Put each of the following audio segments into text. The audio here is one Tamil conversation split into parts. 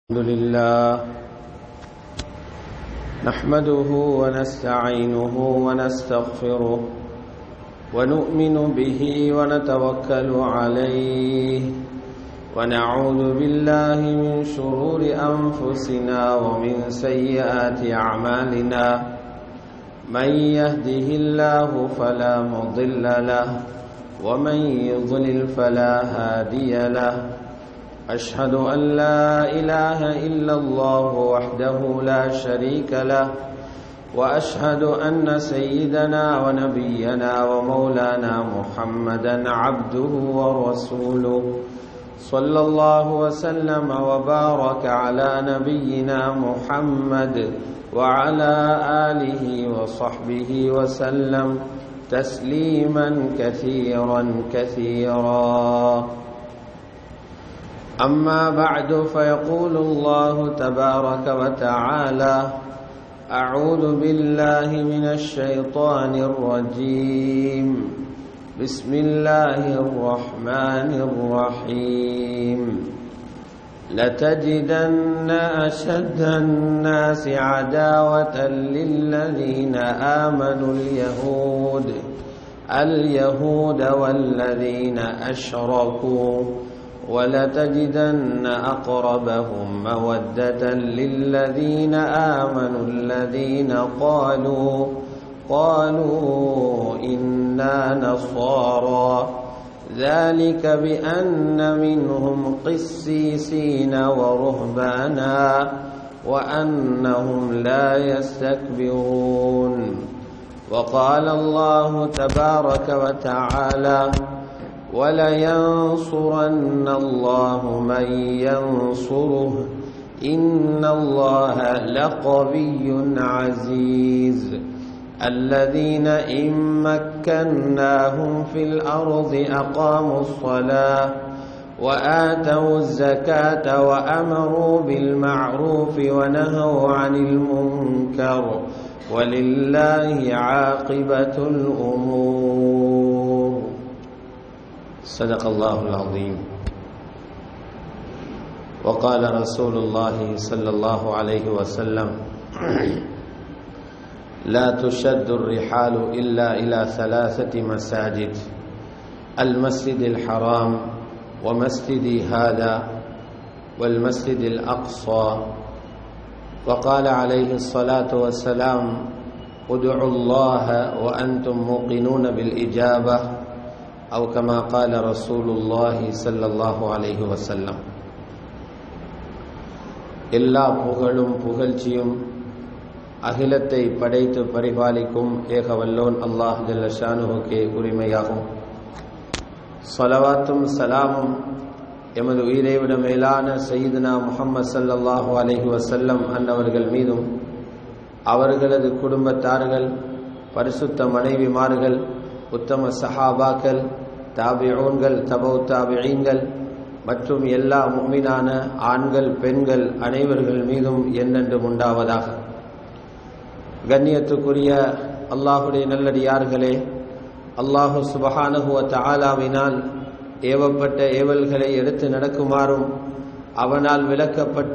الحمد لله نحمده ونستعينه ونستغفره ونؤمن به ونتوكل عليه ونعوذ بالله من شرور أنفسنا ومن سيئات أعمالنا من يهده الله فلا مضل له ومن يضلل فلا هادي له أشهد أن لا إله إلا الله وحده لا شريك له وأشهد أن سيدنا ونبينا ومولانا محمدا عبده ورسوله صلى الله وسلم وبارك على نبينا محمد وعلى آله وصحبه وسلم تسليما كثيرا كثيرا أما بعد فيقول الله تبارك وتعالى أعوذ بالله من الشيطان الرجيم بسم الله الرحمن الرحيم لتجدن أشد الناس عداوة للذين آمنوا اليهود اليهود والذين أشركوا ولتجدن أقربهم مودة للذين آمنوا الذين قالوا قالوا إنا نصارى ذلك بأن منهم قسيسين ورهبانا وأنهم لا يستكبرون وقال الله تبارك وتعالى ولينصرن الله من ينصره إن الله لقوي عزيز الذين إن مكناهم في الأرض أقاموا الصلاة وآتوا الزكاة وأمروا بالمعروف ونهوا عن المنكر ولله عاقبة الأمور صدق الله العظيم وقال رسول الله صلى الله عليه وسلم لا تشد الرحال إلا إلى ثلاثة مساجد المسجد الحرام ومسجد هذا والمسجد الأقصى وقال عليه الصلاة والسلام ادعوا الله وأنتم موقنون بالإجابة أو كما قال رسول الله صلى الله عليه وسلم எல்லா புகழும் புகழ்ச்சியும் அகிலத்தை படைத்து பரிபாலிக்கும் ஏக வல்லோன் அல்லாஹ் ஜல்லஷானுகே உரிமையாகும் சொலவாத்தும் சலாமும் எமது உயிரை விட மேலான சயீதுனா முகம்மது சல்லல்லாஹு அலஹி வசல்லம் அன்னவர்கள் மீதும் அவர்களது குடும்பத்தார்கள் பரிசுத்த மனைவிமார்கள் உத்தம சஹாபாக்கள் தாபிஊன்கள் தபௌ தாபியீன்கள் மற்றும் எல்லா முக்மினான ஆண்கள் பெண்கள் அனைவர்கள் மீதும் என்னென்றும் உண்டாவதாக கண்ணியத்துக்குரிய அல்லாஹுடைய நல்லடியார்களே அல்லாஹு சுபஹானுகுவ தாலாவினால் ஏவப்பட்ட ஏவல்களை எடுத்து நடக்குமாறும் அவனால் விளக்கப்பட்ட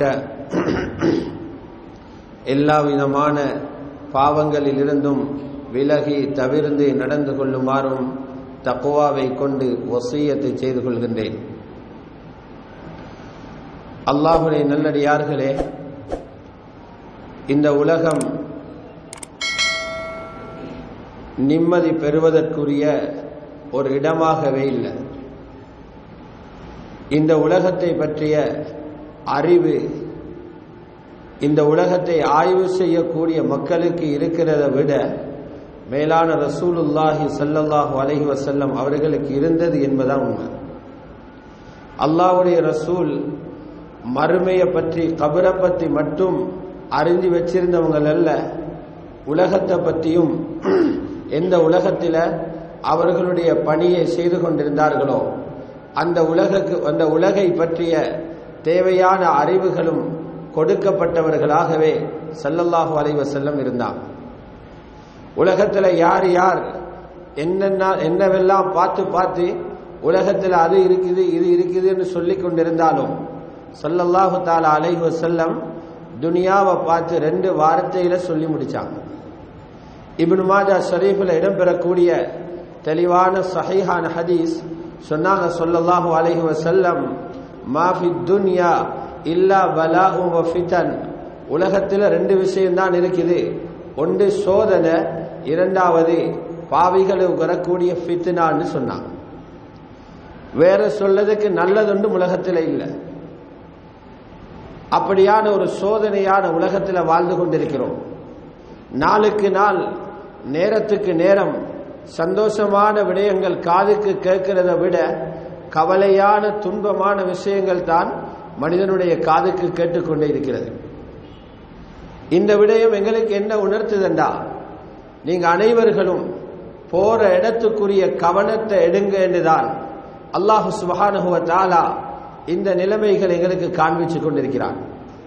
எல்லா விதமான பாவங்களில் இருந்தும் விலகி தவிர்ந்து நடந்து கொள்ளுமாறும் தக்குவாவை கொண்டு ஒசையத்தை செய்து கொள்கின்றேன் அல்லாஹுடைய நல்லடியார்களே இந்த உலகம் நிம்மதி பெறுவதற்குரிய ஒரு இடமாகவே இல்லை இந்த உலகத்தை பற்றிய அறிவு இந்த உலகத்தை ஆய்வு செய்யக்கூடிய மக்களுக்கு இருக்கிறத விட மேலான ரசூலுல்லாஹி சல்லல்லாஹு அலஹி வசல்லம் அவர்களுக்கு இருந்தது என்பதான் உண்மை அல்லாவுடைய ரசூல் மறுமையை பற்றி கபரை பற்றி மட்டும் அறிஞ்சு வச்சிருந்தவங்க அல்ல உலகத்தை பற்றியும் எந்த உலகத்தில் அவர்களுடைய பணியை செய்து கொண்டிருந்தார்களோ அந்த உலகக்கு அந்த உலகை பற்றிய தேவையான அறிவுகளும் கொடுக்கப்பட்டவர்களாகவே சல்லல்லாஹு அலைவ செல்லம் இருந்தார் உலகத்தில் யார் யார் என்னென்ன என்னவெல்லாம் பார்த்து பார்த்து உலகத்தில் அது இருக்குது இது இருக்குதுன்னு சொல்லி கொண்டிருந்தாலும் ஸல்லல்லாஹு தாலா அலைஹி வஸல்லம் துனியாவை பார்த்து ரெண்டு வார்த்தையில சொல்லி முடிச்சாங்க இப்னு மாஜா ஷரீஃபில் இடம்பெறக்கூடிய தெளிவான சஹீஹான ஹதீஸ் சொன்னாங்க ஸல்லல்லாஹு அலைஹி வஸல்லம் மா ஃபி துன்யா இல்லா பலாஉ வ ஃபிதன் உலகத்தில் ரெண்டு விஷயம்தான் இருக்குது ஒன்று சோதனை இரண்டாவது பாவிகளுக்கு வரக்கூடிய ஃபித்னான்னு சொன்னாங்க வேற சொல்லதுக்கு நல்லதுண்டு உலகத்தில் இல்லை அப்படியான ஒரு சோதனையான உலகத்தில் வாழ்ந்து கொண்டிருக்கிறோம் நாளுக்கு நாள் நேரத்துக்கு நேரம் சந்தோஷமான விடயங்கள் காதுக்கு கேட்கிறத விட கவலையான துன்பமான விஷயங்கள் தான் மனிதனுடைய காதுக்கு கேட்டுக்கொண்டே இருக்கிறது இந்த விடயம் எங்களுக்கு என்ன உணர்த்துதண்டா நீங்க அனைவர்களும் போற இடத்துக்குரிய கவனத்தை எடுங்க என்றுதான் அல்லாஹு சுபஹானுவ தாலா இந்த நிலைமைகள் எங்களுக்கு காண்பிச்சு கொண்டிருக்கிறான்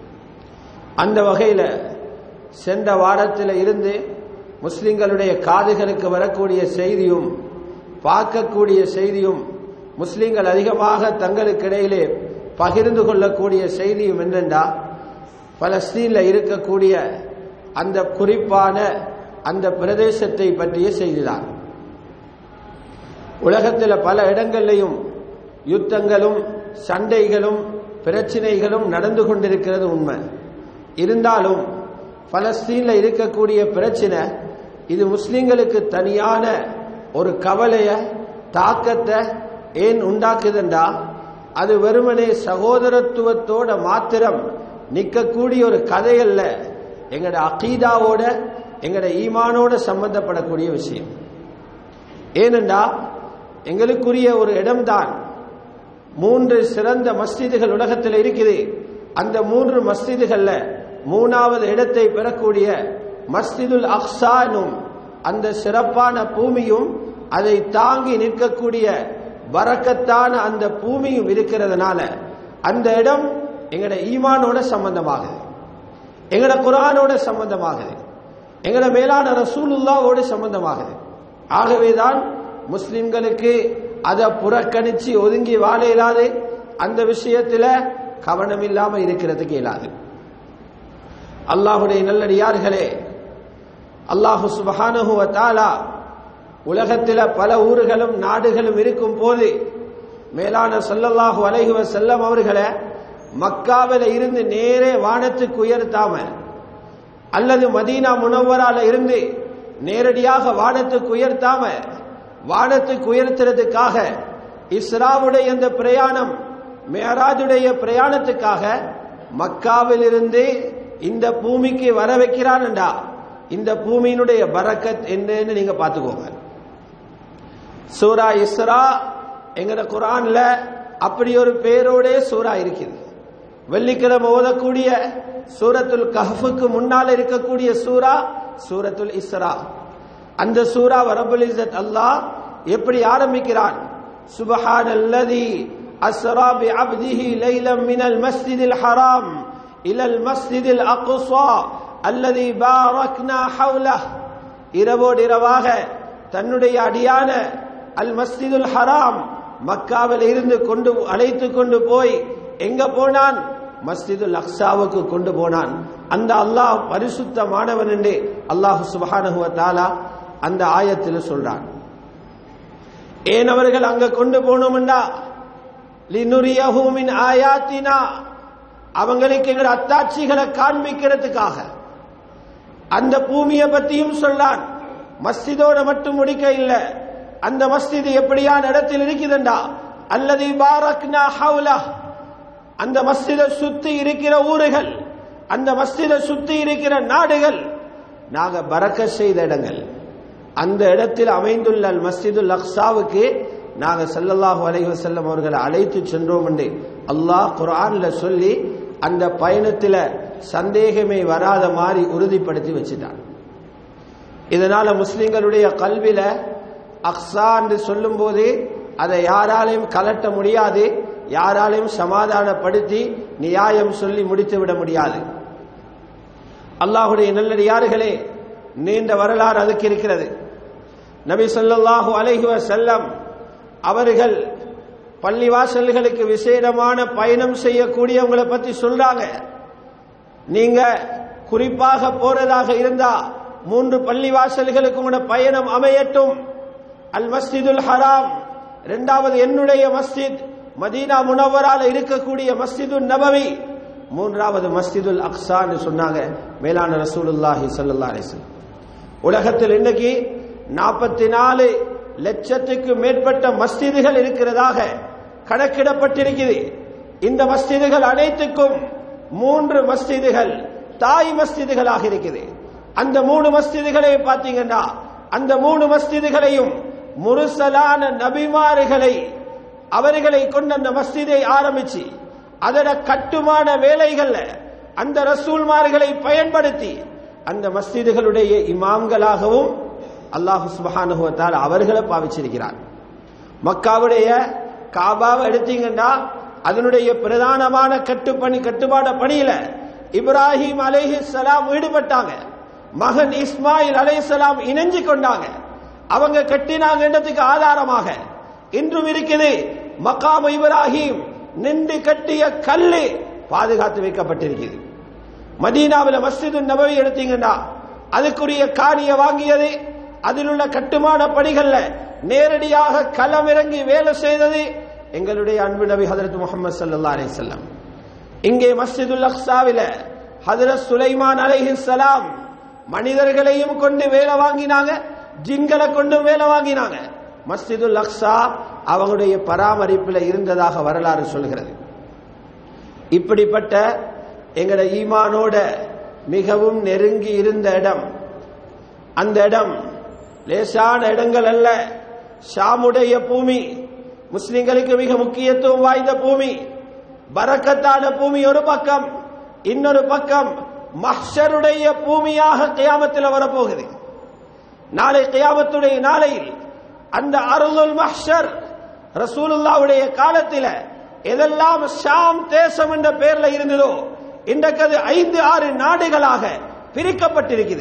அந்த வகையில் சென்ற வாரத்தில் இருந்து முஸ்லிம்களுடைய காதுகளுக்கு வரக்கூடிய செய்தியும் பார்க்கக்கூடிய செய்தியும் முஸ்லிம்கள் அதிகமாக தங்களுக்கிடையிலே பகிர்ந்து கொள்ளக்கூடிய செய்தியும் என்னென்றா பலஸ்தீனில் இருக்கக்கூடிய அந்த குறிப்பான அந்த பிரதேசத்தை பற்றிய செய்திதான் உலகத்தில் பல இடங்கள்லையும் யுத்தங்களும் சண்டைகளும் பிரச்சனைகளும் நடந்து கொண்டிருக்கிறது உண்மை இருந்தாலும் பலஸ்தீனில் இருக்கக்கூடிய பிரச்சனை இது முஸ்லிம்களுக்கு தனியான ஒரு கவலைய தாக்கத்தை ஏன் உண்டாக்குதுண்டா அது வெறுமனே சகோதரத்துவத்தோட மாத்திரம் நிற்கக்கூடிய ஒரு கதையல்ல எங்கட அகீதாவோட எங்கட ஈமானோட சம்பந்தப்படக்கூடிய விஷயம் ஏனென்றா எங்களுக்குரிய ஒரு இடம்தான் மூன்று சிறந்த மஸ்ஜிதுகள் உலகத்தில் இருக்குது அந்த மூன்று மஸ்ஜிதுகள்ல மூணாவது இடத்தை பெறக்கூடிய மஸ்ஜிதுல் அக்சானும் அந்த சிறப்பான பூமியும் அதை தாங்கி நிற்கக்கூடிய வரக்கத்தான அந்த பூமியும் இருக்கிறதுனால அந்த இடம் எங்கட ஈமானோட சம்பந்தமாகுது எங்கட குரானோட சம்பந்தமாகுது எங்கட மேலான ரசூலுல்லாவோட சம்பந்தமாகுது ஆகவேதான் முஸ்லிம்களுக்கு அதை புறக்கணிச்சு ஒதுங்கி வாழ இயலாது அந்த விஷயத்துல கவனம் இல்லாம இருக்கிறதுக்கு இயலாது அல்லாஹுடைய நல்லடியார்களே அல்லாஹு சுபஹானுவ தாலா உலகத்தில் பல ஊர்களும் நாடுகளும் இருக்கும் போது மேலான சொல்லல்லாஹு அலைஹுவ செல்லம் அவர்களை மக்காவில இருந்து நேரே வானத்துக்கு உயர்த்தாம அல்லது மதீனா முனவரால இருந்து நேரடியாக வானத்துக்கு உயர்த்தாம வானத்துக்கு உயர்த்துறதுக்காக இஸ்ராவுடைய இந்த பிரயாணம் மேராஜுடைய பிரயாணத்துக்காக மக்காவில் இருந்து இந்த பூமிக்கு வர வைக்கிறான்டா இந்த பூமியினுடைய பரக்கத் என்னன்னு நீங்க பாத்துக்கோங்க சூரா இஸ்ரா எங்கட குரான்ல அப்படி ஒரு பேரோடே சூரா இருக்குது வெள்ளிக்கிழமை ஓதக்கூடிய சூரத்துல் கஹ்ஃபுக்கு முன்னால் இருக்கக்கூடிய சூரா சூரத்துல் இஸ்ரா அந்த சூரா ரபுல் இஸ்ஸத் அல்லாஹ் எப்படி ஆரம்பிக்கிறான் சுபஹான் அல்லதி அஸ்ரா பி அப்திஹி லைலம் மினல் மஸ்ஜிதில் ஹராம் இலல் மஸ்ஜிதில் அக்ஸா அல்லதி பாரக்னா ஹவுலஹ் இரவோடு இரவாக தன்னுடைய அடியான அல் மஸ்ஜிதுல் ஹராம் மக்காவில் இருந்து கொண்டு அழைத்து கொண்டு போய் எங்க போனான் மஸ்ஜிதுல் அக்ஸாவுக்கு கொண்டு போனான் அந்த அல்லாஹ் பரிசுத்தமானவன் என்று அல்லாஹு சுபஹானஹுவ தாலா அந்த ஆயத்தில் சொல்றான் ஏன் அவர்கள் அங்க கொண்டு போனோம்டா லினுரியஹு மின் ஆயாத்தினா அவங்களுக்கு எங்கள் அத்தாட்சிகளை காண்பிக்கிறதுக்காக அந்த பூமியை பத்தியும் சொல்லான் மஸ்ஜிதோட மட்டும் முடிக்க இல்லை அந்த மஸ்ஜித் எப்படியான இடத்தில் இருக்குதுண்டா அல்லது பாரக்னா ஹவுலா அந்த மஸ்ஜிதை சுத்தி இருக்கிற ஊர்கள் அந்த மஸ்ஜிதை சுத்தி இருக்கிற நாடுகள் நாங்க பறக்க செய்த இடங்கள் அந்த இடத்தில் அமைந்துள்ள அல் மஸ்ஜிதுல் அக்ஸாவுக்கு நாங்க ஸல்லல்லாஹு அலைஹி வஸல்லம் அவர்களை அழைத்து சென்றோம் என்று அல்லாஹ் குர்ஆன்ல சொல்லி அந்த பயணத்துல சந்தேகமே வராத மாதிரி உறுதிப்படுத்தி வச்சுட்டான் இதனால முஸ்லிம்களுடைய கல்வில அக்ஸா என்று சொல்லும் போது அதை யாராலையும் கலட்ட முடியாது யாராலையும் சமாதானப்படுத்தி நியாயம் சொல்லி முடித்து விட முடியாது அல்லாஹுடைய நல்லடியார்களே நீண்ட வரலாறு அதுக்கு இருக்கிறது நபி ஸல்லல்லாஹு அலைஹி வஸல்லம் அவர்கள் பள்ளிவாசல்களுக்கு விசேடமான பயணம் செய்யக்கூடியவங்களை பத்தி சொல்றாங்க நீங்க குறிப்பாக போறதாக இருந்தா மூன்று பள்ளிவாசல்களுக்கு உங்களோட பயணம் அமையட்டும் அல் மஸ்ஜிதுல் ஹராம் இரண்டாவது என்னுடைய மஸ்ஜித் மதீனா முனவரால இருக்கக்கூடிய மஸ்ஜிது நபவி மூன்றாவது மஸ்ஜிதுல் அக்ஸான்னு சொன்னாங்க மேலான ரசூலுல்லாஹி ஸல்லல்லாஹு அலைஹி வஸல்லம் உலகத்தில் இன்னைக்கு நாற்பத்தி நாலு லட்சத்துக்கு மேற்பட்ட மஸ்ஜிதுகள் இருக்கிறதாக கணக்கிடப்பட்டிருக்குது இந்த மஸ்ஜிதுகள் அனைத்துக்கும் மூன்று மஸ்ஜிதுகள் தாய் மஸ்ஜிதுகளாக இருக்குது அந்த மூணு மஸ்ஜிதுகளை பார்த்தீங்கன்னா அந்த மூணு மஸ்ஜிதுகளையும் முருசலான நபிமாறுகளை அவர்களை கொண்டு அந்த மஸ்ஜிதை ஆரம்பிச்சு அதோட கட்டுமான வேலைகள்ல அந்த ரசூல்மார்களை பயன்படுத்தி அந்த மஸ்ஜிதுகளுடைய இமாம்களாகவும் அல்லாஹு சுபஹானுஹு வ தஆலா அவர்களை பாவிச்சிருக்கிறார் மக்காவுடைய காபாவை எடுத்தீங்கன்னா அதனுடைய பிரதானமான கட்டுப்பணி கட்டுப்பாட பணியில இப்ராஹிம் அலைஹிஸ்ஸலாம் ஈடுபட்டாங்க மகன் இஸ்மாயில் அலைஹிஸ்ஸலாம் இணைஞ்சு கொண்டாங்க அவங்க கட்டினாங்கன்றதுக்கு ஆதாரமாக இன்றும் இருக்குது மக்காம் இப்ராஹிம் நின்று கட்டிய கல்லு பாதுகாத்து வைக்கப்பட்டிருக்கிறது மதீனாவில் மஸ்ஜிது நபவி எடுத்தீங்கன்னா அதுக்குரிய காணிய வாங்கியது அதில் உள்ள கட்டுமான பணிகள்ல நேரடியாக களமிறங்கி வேலை செய்தது எங்களுடைய அன்பு நபி ஹதரத் முகமது சல்லா அலி செல்லம் இங்கே மஸ்ஜிதுல் அக்ஸாவில ஹதரத் சுலைமான் அலைஹிஸ்ஸலாம் மனிதர்களையும் கொண்டு வேலை வாங்கினாங்க ஜின்களை கொண்டும் வேலை வாங்கினாங்க மஸ்ஜிதுல் அக்ஸா அவங்களுடைய பராமரிப்பில் இருந்ததாக வரலாறு சொல்கிறது இப்படிப்பட்ட எங்கட ஈமானோட மிகவும் நெருங்கி இருந்த இடம் அந்த இடம் லேசான இடங்கள் அல்ல ஷாமுடைய பூமி முஸ்லிம்களுக்கு மிக முக்கியத்துவம் வாய்ந்த பூமி பரக்கத்தான பூமி ஒரு பக்கம் இன்னொரு பக்கம் மஹ்ஷருடைய பூமியாக கியாமத்தில் வரப்போகுது நாளை கியாமத்துடைய நாளையில் அந்த அருளுல் மஹ்ஷர் ரசூலுல்லாவுடைய காலத்தில் எதெல்லாம் ஷாம் தேசம் என்ற பெயர்ல இருந்ததோ இன்றைக்கு அது ஐந்து ஆறு நாடுகளாக பிரிக்கப்பட்டிருக்குது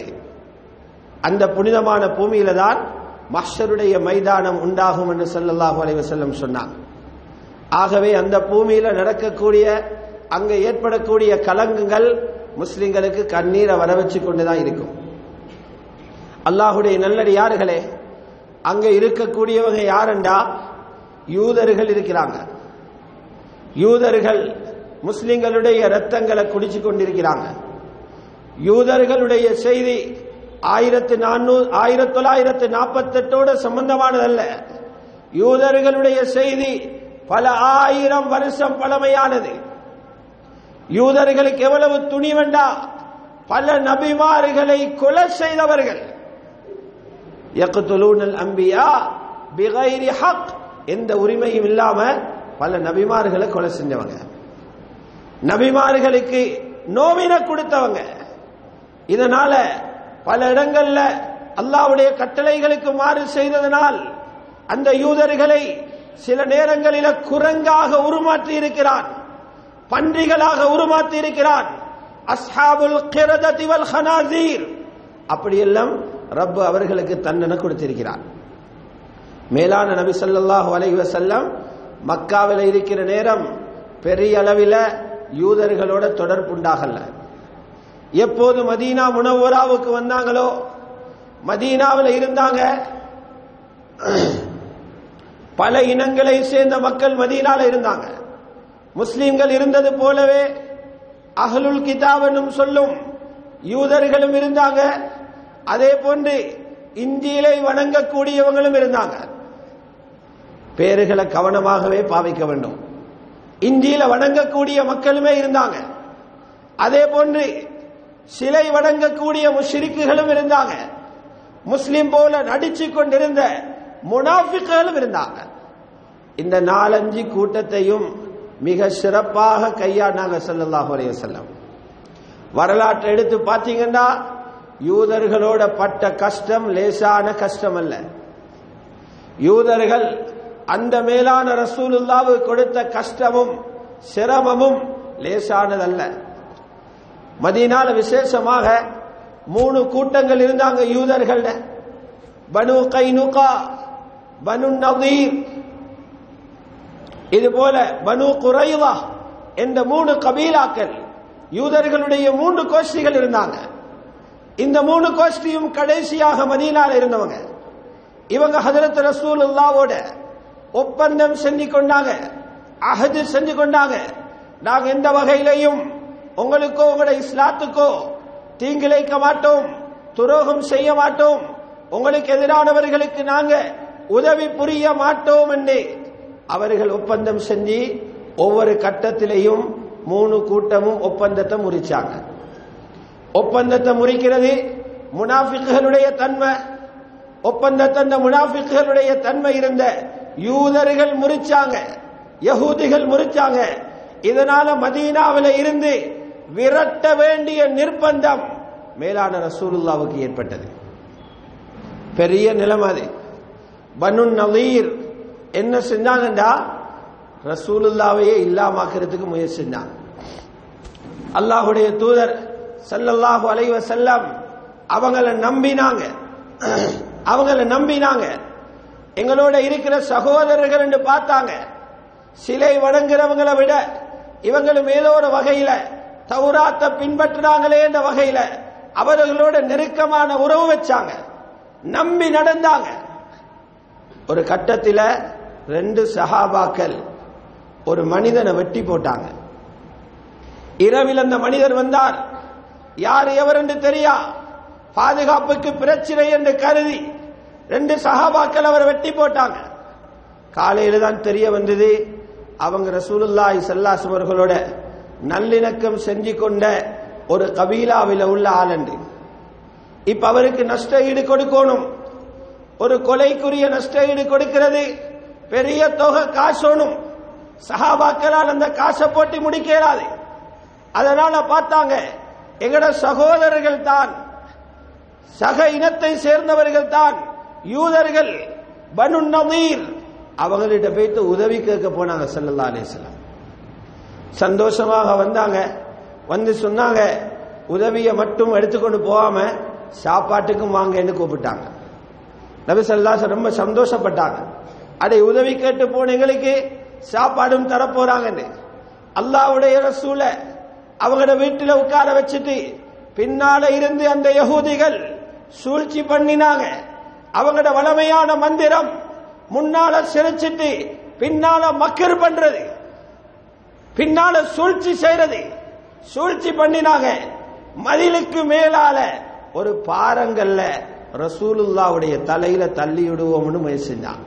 அந்த புனிதமான பூமியில தான் மஹ்ஷருடைய மைதானம் உண்டாகும் என்று ஸல்லல்லாஹு அலைஹி வஸல்லம் சொன்னாங்க ஆகவே அந்த பூமியில நடக்கக்கூடிய அங்க ஏற்படக்கூடிய கலங்குகள் முஸ்லிம்களுக்கு கண்ணீரை வர வச்சு கொண்டுதான் இருக்கும் அல்லாஹுடைய நல்லடியார்களே அங்க இருக்கக்கூடியவங்க யாருண்டா யூதர்கள் இருக்கிறாங்க யூதர்கள் முஸ்லிம்களுடைய ரத்தங்களை குடிச்சு கொண்டிருக்கிறாங்க யூதர்களுடைய செய்தி ஆயிரத்தி நானூறு ஆயிரத்தி தொள்ளாயிரத்தி நாற்பத்தி எட்டோட சம்பந்தமானதல்ல யூதர்களுடைய செய்தி பல ஆயிரம் வருஷம் பழமையானது யூதர்களுக்கு எவ்வளவு துணிவண்டா பல நபிமார்களை கொலை செய்தவர்கள் யக்துலூனல் அம்பியா பிகைரி ஹக் எந்த உரிமையும் இல்லாம பல நபிமார்களை கொலை செஞ்சவங்க நபிமார்களுக்கு நோவின கொடுத்தவங்க இதனால பல இடங்கள்ல அல்லாவுடைய கட்டளைகளுக்கு மாறு செய்ததனால் அந்த யூதர்களை சில நேரங்களில குரங்காக உருமாற்றி இருக்கிறான் பன்றிகளாக உருமாற்றி இருக்கிறான் அஸ்ஹாபுல் கிரததி வல் ஹனாசீர் அப்படியெல்லாம் ரப்பு அவர்களுக்கு தண்டனை கொடுத்திருக்கிறார் மேலான நபி ஸல்லல்லாஹு அலைஹி வஸல்லம் மக்காவில் இருக்கிற நேரம் பெரிய அளவில் யூதர்களோட தொடர்புண்டாகல எப்போது மதீனா முனவராவுக்கு வந்தாங்களோ மதீனாவில் இருந்தாங்க பல இனங்களை சேர்ந்த மக்கள் மதீனால இருந்தாங்க முஸ்லிம்கள் இருந்தது போலவே அகலுல் கிதாப் என்னும் சொல்லும் யூதர்களும் இருந்தாங்க அதே போன்று இந்தியிலை வணங்கக்கூடியவங்களும் இருந்தாங்க பேர்களை கவனமாகவே பாவிக்க வேண்டும் இந்தியில வணங்கக்கூடிய மக்களுமே இருந்தாங்க அதே போன்று சிலை வணங்கக்கூடிய முஷ்ரிக்குகளும் இருந்தாங்க முஸ்லிம் போல நடிச்சு கொண்டிருந்த முனாஃபிக்குகளும் இருந்தாங்க இந்த நாலஞ்சு கூட்டத்தையும் மிக சிறப்பாக கையாண்டாங்க ஸல்லல்லாஹு அலைஹி வஸல்லம் வரலாற்றை எடுத்து பார்த்தீங்கன்னா யூதர்களோட பட்ட கஷ்டம் லேசான கஷ்டம் அல்ல யூதர்கள் அந்த மேலான ரசூலுல்லாவு கொடுத்த கஷ்டமும் சிரமமும் லேசானதல்ல மதீனால விசேஷமாக மூணு கூட்டங்கள் இருந்தாங்க யூதர்கள் பனு கைனுகா பனு நதீர் இது போல பனு குறைவா என்ற மூணு கபீலாக்கள் யூதர்களுடைய மூன்று கோஷ்டிகள் இருந்தாங்க இந்த மூணு கோஷ்டியும் கடைசியாக மதீனால இருந்தவங்க இவங்க ஹதரத் ரசூலுல்லாவோட ஒப்பந்தம் செஞ்சு கொண்டாங்க அஹது செஞ்சு கொண்டாங்க நாங்க எந்த வகையிலையும் உங்களுக்கோ உங்களோட இஸ்லாத்துக்கோ தீங்கிழைக்க மாட்டோம் துரோகம் செய்ய மாட்டோம் உங்களுக்கு எதிரானவர்களுக்கு நாங்க உதவி புரிய மாட்டோம் என்று அவர்கள் ஒப்பந்தம் செஞ்சு ஒவ்வொரு கட்டத்திலையும் மூணு கூட்டமும் ஒப்பந்தத்தை முறிச்சாங்க ஒப்பந்தத்தை முறிக்கிறது முனாஃபிக்குகளுடைய தன்மை ஒப்பந்தத்தை அந்த முனாஃபிக்குகளுடைய தன்மை இருந்த யூதர்கள் முறிச்சாங்க யகூதிகள் முறிச்சாங்க இதனால மதீனாவில் இருந்து விரட்ட வேண்டிய நிர்பந்தம் மேலான ரசூலுல்லாவுக்கு ஏற்பட்டது பெரிய நிலைமை அது பனு நவீர் என்ன செஞ்சாங்கண்டா ரசூலுல்லாவையே இல்லாமாக்குறதுக்கு முயற்சி செஞ்சாங்க அல்லாஹுடைய தூதர் சல்லல்லாஹு அலைஹி வஸல்லம் அவங்கள நம்பினாங்க அவங்கள நம்பினாங்க எங்களோட இருக்கிற சகோதரர்கள் என்று பார்த்தாங்க சிலை வணங்குறவங்களை விட இவங்களும் ஏதோ ஒரு வகையில தௌராத்தை பின்பற்றுறாங்களே என்ற வகையில அவர்களோட நெருக்கமான உறவு வச்சாங்க நம்பி நடந்தாங்க ஒரு கட்டத்தில் ரெண்டு சஹாபாக்கள் ஒரு மனிதனை வெட்டி போட்டாங்க இரவில் அந்த மனிதர் வந்தார் யார் எவர் என்று தெரியா பாதுகாப்புக்கு பிரச்சனை என்று கருதி ரெண்டு சஹாபாக்கள் அவர் வெட்டி போட்டாங்க காலையில தான் தெரிய வந்தது அவங்க ரசூலுல்லாஹி ஸல்லல்லாஹு அவர்களோட நல்லிணக்கம் செஞ்சு கொண்ட ஒரு கபீலாவில் உள்ள ஆளண்டு இப்ப அவருக்கு நஷ்ட ஈடு கொடுக்கணும் ஒரு கொலைக்குரிய நஷ்ட ஈடு கொடுக்கிறது பெரிய தொகை காசோணும் சஹாபாக்களால் அந்த காசை போட்டி முடிக்க இயலாது அதனால பார்த்தாங்க எங்கட சகோதரர்கள் தான் சக இனத்தை சேர்ந்தவர்கள் தான் யூதர்கள் பனு நவீர் அவங்கள்ட்ட போயிட்டு உதவி கேட்க போனாங்க சல்லல்லா அலிஸ்லாம் சந்தோஷமாக வந்தாங்க வந்து சொன்னாங்க உதவியை மட்டும் எடுத்துக்கொண்டு போகாம சாப்பாட்டுக்கும் வாங்கன்னு கூப்பிட்டாங்க நபி சல்லாஸ் ரொம்ப சந்தோஷப்பட்டாங்க அடே உதவி கேட்டு போன எங்களுக்கு சாப்பாடும் தரப்போறாங்கன்னு அல்லாவுடைய ரசூல அவங்களோட வீட்டில் உட்கார வச்சுட்டு பின்னால இருந்து அந்த யகூதிகள் சூழ்ச்சி பண்ணினாங்க அவங்களோட வளமையான மந்திரம் முன்னால சிரிச்சிட்டு பின்னால மக்கர் பண்றது பின்னால சூழ்ச்சி செய்யறது சூழ்ச்சி பண்ணினாங்க மதிலுக்கு மேலால ஒரு பாறங்கல்ல ரசூலுல்லாவுடைய தலையில தள்ளி விடுவோம்னு முயற்சி செஞ்சாங்க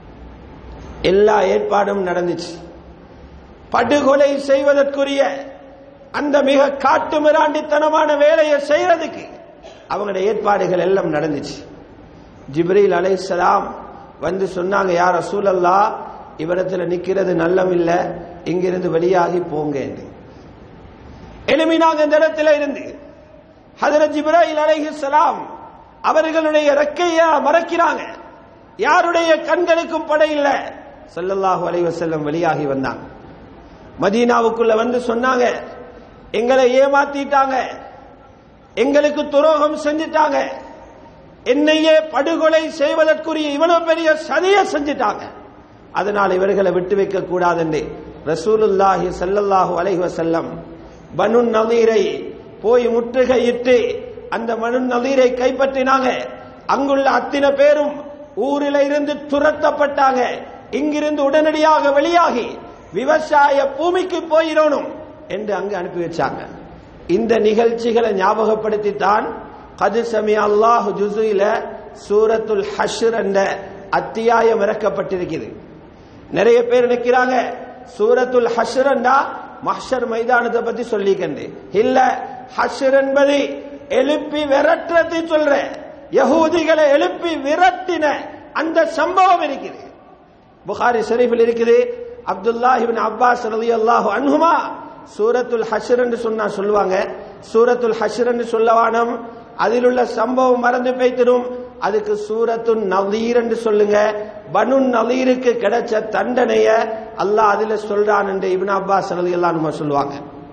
எல்லா ஏற்பாடும் நடந்துச்சு படுகொலை செய்வதற்குரிய அந்த மிக காட்டு மிராண்டித்தனமான வேலையை செய்யறதுக்கு அவங்களுடைய ஏற்பாடுகள் எல்லாம் நடந்துச்சு ஜிப்ரீல் அலைசலாம் வந்து சொன்னாங்க யார் ரசூலல்லா இவரத்துல நிக்கிறது நல்லம் இல்ல இங்கிருந்து வெளியாகி போங்க என்று எழுமினாங்க இந்த இடத்துல இருந்து ஹதரத் ஜிப்ராயில் அலைஹிஸ்ஸலாம் அவர்களுடைய ரெக்கைய மறக்கிறாங்க யாருடைய கண்களுக்கும் படையில்ல ஸல்லல்லாஹு அலைஹி வஸல்லம் வெளியாகி வந்தாங்க மதீனாவுக்குள்ள வந்து சொன்னாங்க எங்களை ஏமாத்திட்டாங்க எங்களுக்கு துரோகம் செஞ்சிட்டாங்க என்னையே படுகொலை செய்வதற்குரிய இவ்வளவு பெரிய சதியை செஞ்சிட்டாங்க அதனால் இவர்களை விட்டு வைக்க கூடாது என்று ரசூலுல்லாஹி ஸல்லல்லாஹு அலைஹி வஸல்லம் பனு நதீரை போய் முற்றுகையிட்டு அந்த மனு நதீரை கைப்பற்றினாங்க அங்குள்ள அத்தனை பேரும் ஊரில் இருந்து துரத்தப்பட்டாங்க இங்கிருந்து உடனடியாக வெளியாகி விவசாய பூமிக்கு போயிடணும் என்று அங்கு அனுப்பி வச்சாங்க இந்த நிகழ்ச்சிகளை ஞாபகப்படுத்தித்தான் கது சமி அல்லாஹு ஜுசுயில சூரத்துல் ஹஷ்ர் என்ற அத்தியாயம் இறக்கப்பட்டிருக்கிறது நிறைய பேர் நிற்கிறாங்க சூரத்துல் ஹஷ்ரண்டா மஹ்ஷர் மைதானத்தை பத்தி சொல்லிக்கண்டு இல்ல ஹஷ்ர் என்பது எழுப்பி விரட்டுறது சொல்ற யகூதிகளை எழுப்பி விரட்டின அந்த சம்பவம் இருக்குது புகாரி ஷரீஃபில் இருக்குது அப்துல்லாஹ் இப்னு அப்பாஸ் ரலியல்லாஹு அன்ஹுமா சூரத்துல் ஹஷ்ர் என்று சொன்னா சொல்லுவாங்க சூரத்துல் ஹஷ்ர் என்று சொல்லவானம் அதில் உள்ள சம்பவம் மறந்து போய்த்திரும் அதுக்கு சூரத்து நலீர் என்று சொல்லுங்க பனு நலீருக்கு கிடைச்ச தண்டனைய அல்லாஹ் அதுல சொல்றான் என்று இப்னு அப்பாஸ் ரலியல்லாஹு சொல்லுவாங்க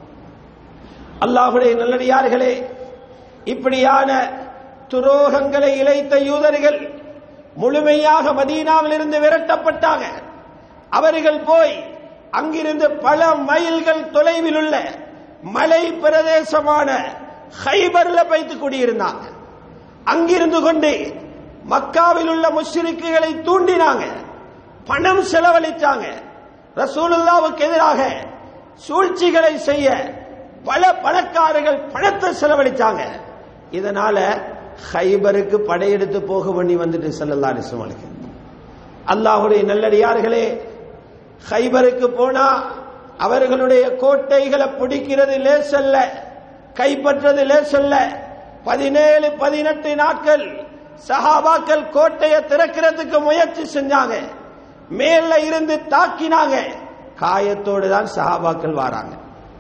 அல்லாஹுடைய நல்லடியார்களே இப்படியான துரோகங்களை இழைத்த யூதர்கள் முழுமையாக மதீனாவில் இருந்து விரட்டப்பட்டாங்க அவர்கள் போய் அங்கிருந்து பல மைல்கள் தொலைவில் உள்ள மலை பிரதேசமான ஹைபர்ல வைத்து குடியிருந்தாங்க அங்கிருந்து கொண்டு மக்காவில் உள்ள முஷ்ரிக்குகளை தூண்டினாங்க பணம் செலவழித்தாங்க ரசூலுல்லாவுக்கு எதிராக சூழ்ச்சிகளை செய்ய பல பணக்காரர்கள் பணத்தை செலவழித்தாங்க இதனால ஹைபருக்கு படையெடுத்து போக வேண்டி வந்துட்டு செல்லல்லா அலிஸ்வலுக்கு அல்லாஹுடைய நல்லடியார்களே ஹைபருக்கு போனா அவர்களுடைய கோட்டைகளை பிடிக்கிறது லேசல்ல கைப்பற்றது லேசல்ல பதினேழு பதினெட்டு நாட்கள் சஹாபாக்கள் கோட்டையை திறக்கிறதுக்கு முயற்சி செஞ்சாங்க மேல இருந்து தாக்கினாங்க காயத்தோடு தான் சஹாபாக்கள் வராங்க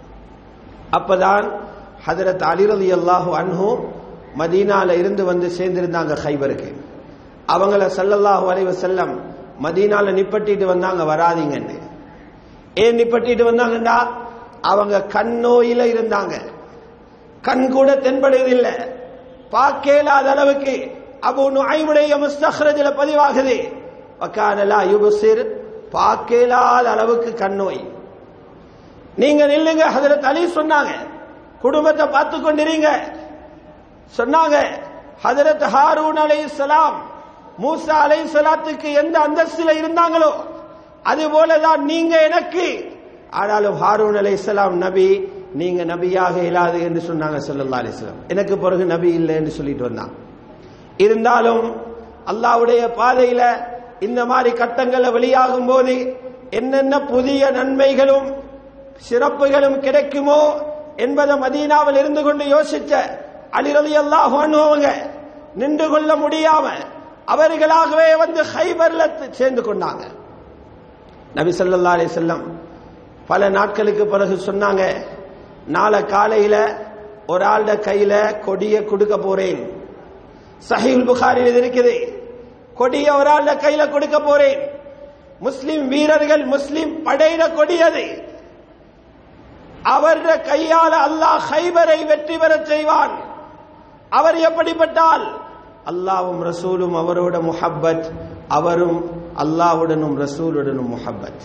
அப்பதான் ஹதரத் அலிரலி அல்லாஹு அன்ஹு மதீனால இருந்து வந்து சேர்ந்திருந்தாங்க ஹைபருக்கு அவங்கள சல்லல்லாஹு அலைவ செல்லம் மதீனால நிப்பட்டிட்டு வந்தாங்க வராதீங்கன்னு ஏன் நிப்பட்டிட்டு வந்தாங்கன்னா அவங்க கண் நோயில இருந்தாங்க கண் கூட தென்படுவதில்லை பார்க்கலாத அளவுக்கு அபு நுஐமுடைய முஸ்தஹ்ரஜில் பதிவாகுது வக்கானலா யுபசிர் பார்க்கலாத அளவுக்கு கண் நோய் நீங்க நில்லுங்க ஹதரத் அலி சொன்னாங்க குடும்பத்தை பார்த்து கொண்டிருங்க சொன்னாங்க ஹதரத் ஹாரூன் அலை சலாம் மூசா அலை சலாத்துக்கு எந்த அந்தஸ்தில் இருந்தாங்களோ அது போலதான் நீங்க எனக்கு ஆனாலும் ஹாரூன் அலை சலாம் நபி நீங்க நபியாக இயலாது என்று சொன்னாங்க சல்லல்லா அலிஸ்லாம் எனக்கு பிறகு நபி இல்லை என்று சொல்லிட்டு வந்தாங்க இருந்தாலும் அல்லாவுடைய பாதையில இந்த மாதிரி கட்டங்களை வெளியாகும் போது என்னென்ன புதிய நன்மைகளும் சிறப்புகளும் கிடைக்குமோ என்பதை மதீனாவில் இருந்து கொண்டு யோசிச்ச அலிரலி அல்லாஹ் அவங்க நின்று கொள்ள முடியாம அவர்களாகவே வந்து ஹைபர்ல சேர்ந்து கொண்டாங்க நபி சல்லா அலி செல்லம் பல நாட்களுக்கு பிறகு சொன்னாங்க நாளை காலையில ஒரு ஆள்ட கையில கொடிய கொடுக்க போறேன் சஹீல் புகாரில் இருக்குது கொடிய ஒரு ஆள்ட கையில கொடுக்க போறேன் முஸ்லிம் வீரர்கள் முஸ்லிம் படையில கொடியது அவர கையால அல்லாஹ் ஹைபரை வெற்றி பெறச் செய்வான் அவர் எப்படிப்பட்டால் அல்லாவும் ரசூலும் அவரோட முஹப்பத் அவரும் அல்லாவுடனும் ரசூலுடனும் முஹப்பத்